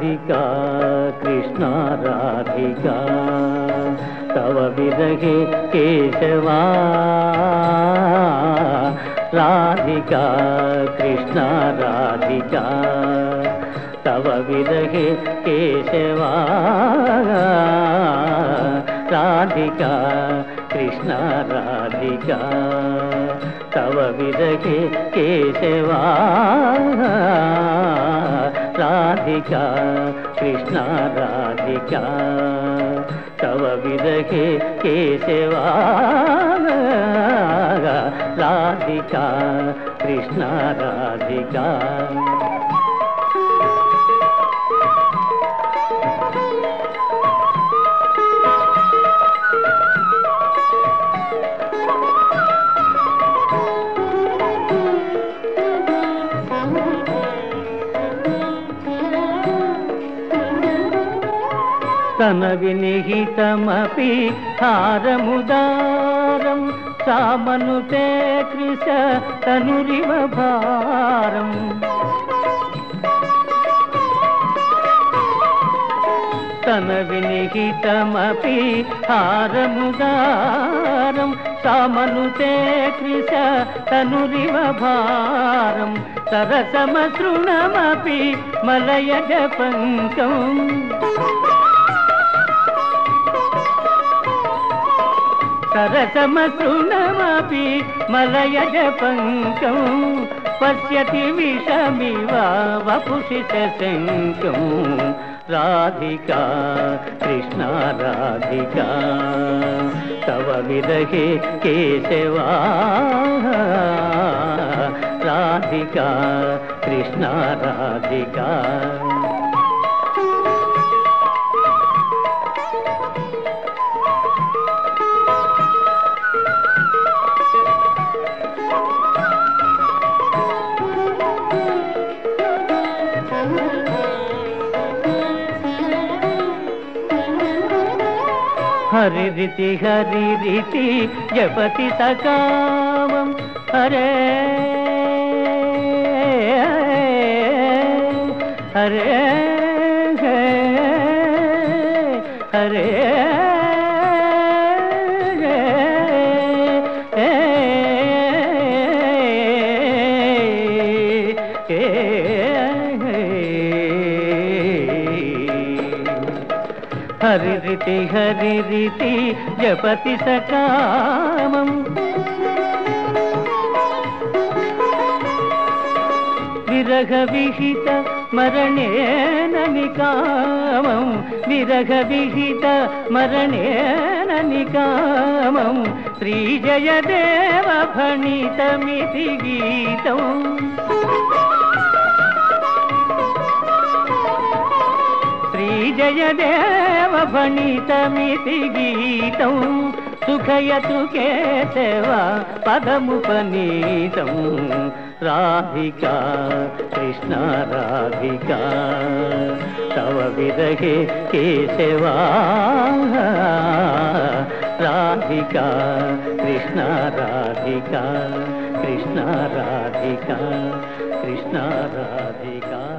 రాధికా కృష్ణ రాధికా తవ విరహే కేశవా రాధికా కృష్ణ రాధికా తవ విరహే కేశవా రాధికా కృష్ణ రాధికా తవ విరహే కేశవా రాధికా కృష్ణ రాధికా తవ విరహే కేశవా రాధికా కృష్ణ రాధికా తన వినిహితమపి హారముదారం సామనుతే కృశ తనురివ భారం తన వినిహితమపి హారముదారం సామనుతే కృశ తనురివ భారం సరసమసృణమపి మలయజ పంకం సరసమసృణమపి మలయజ పంకం పశ్యతి విషమివ వపుషి శంకం రాధికా కృష్ణ రాధికా తవ విరహే కేశవా రాధికా కృష్ణ రాధికా హరిరితి హరిరితి జపతి సకామం హరే హరే హరే హరిరితి హరిరితి జపతి సకామం విరహ విహిత మరణేన నికామం విరహ విహిత మరణేన నికామం శ్రీజయదేవ భణితమితి గీతం శ్రీజయదేవ భణితమితి గీతం సుఖయతు కేశవ పదముపనీతం రాధికా కృష్ణ రాధికా తవ విరహే కేశవా రాధికా కృష్ణ రాధికా కృష్ణ రాధికా కృష్ణ రాధికా